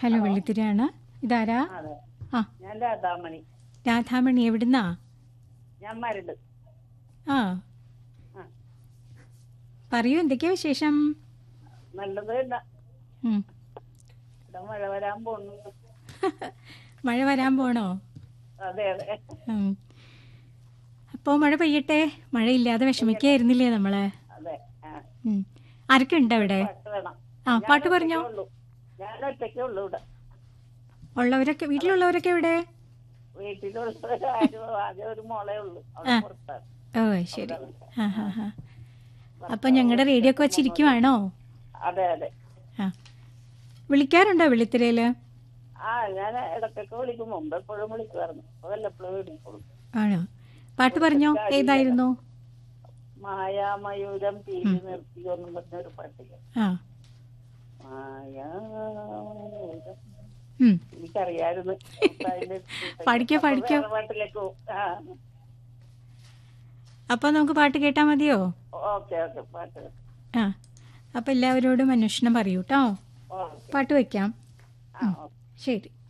Hello വെള്ളിത്തിരിയാണ് ഇതാരാ അതെ ആ ഞാൻ രാധാമണി രാധാമണി എവിടുന്നാ ഞാൻ മരട് ആ ആ പറയൂ എന്തൊക്കെയാ വിശേഷം നല്ലത് ഇല്ല ഉം. ഇവിടെ മഴ വരാൻ പോകുന്നു മഴ വരാൻ പോണോ അതെ അതെ ഉം. അപ്പോ മഴ പെയ്യട്ടെ മഴയില്ലാതെ വിഷമിക്കായിരുന്നില്ലേ നമ്മള് അതെ ആ ഉം. ആരൊക്കെ ഉണ്ട് അവിടെ പാട്ട് വേണം ആ ഞാൻ പാട്ട് പറഞ്ഞോ ഒറ്റയ്ക്കേ ഉള്ളൂ. ഞാൻ ഒറ്റയ്ക്കേ ഉള്ളൂ ഇവിടെ ഉള്ളവരൊക്കെ വീട്ടിലുള്ളവരൊക്കെ എവിടെ വീട്ടിലുള്ള ആരും ആകെ ഒരു മോളേ ഉള്ളൂ അവിടെ പുറത്താണ് ഓ ശരി ആ ഹാ ഹാ അപ്പൊ ഞങ്ങളുടെ റേഡിയോ ഒക്കെ വെച്ചിരിക്കുവാണോ അതെ അതെ ആ വിളിക്കാറുണ്ടോ വെള്ളിത്തിരയില് ആ ഞാൻ ഇടയ്ക്കൊക്കെ വിളിക്കും മുമ്പ് എപ്പോഴും വിളിക്കുമായിരുന്നു ഇപ്പൊ വല്ലപ്പോഴും വിളിക്കുള്ളൂ ആണോ പാട്ട് പറഞ്ഞോ ഏതായിരുന്നു മായാമയൂരം തീരി നിർത്തിയോന്നും പറഞ്ഞൊരു പാട്ടില്ല ആ മായാമയൂരം ഉം. എനിക്കറിയായിരുന്നു അതിന്റെ പാടിക്കോ, അപ്പൊ പാടിക്കോ. വേറെ പാട്ടിലേക്ക് പോകും ആ അപ്പൊ നമുക്ക് പാട്ട് കേട്ടാ മതിയോ ഓക്കെ ഓക്കെ പാട്ട് ആ അപ്പൊ എല്ലാവരോടും അന്വേഷണം പറയൂ കേട്ടോ ഓക്കെ പാട്ട് വെക്കാം ആ ഓക്കെ ശരി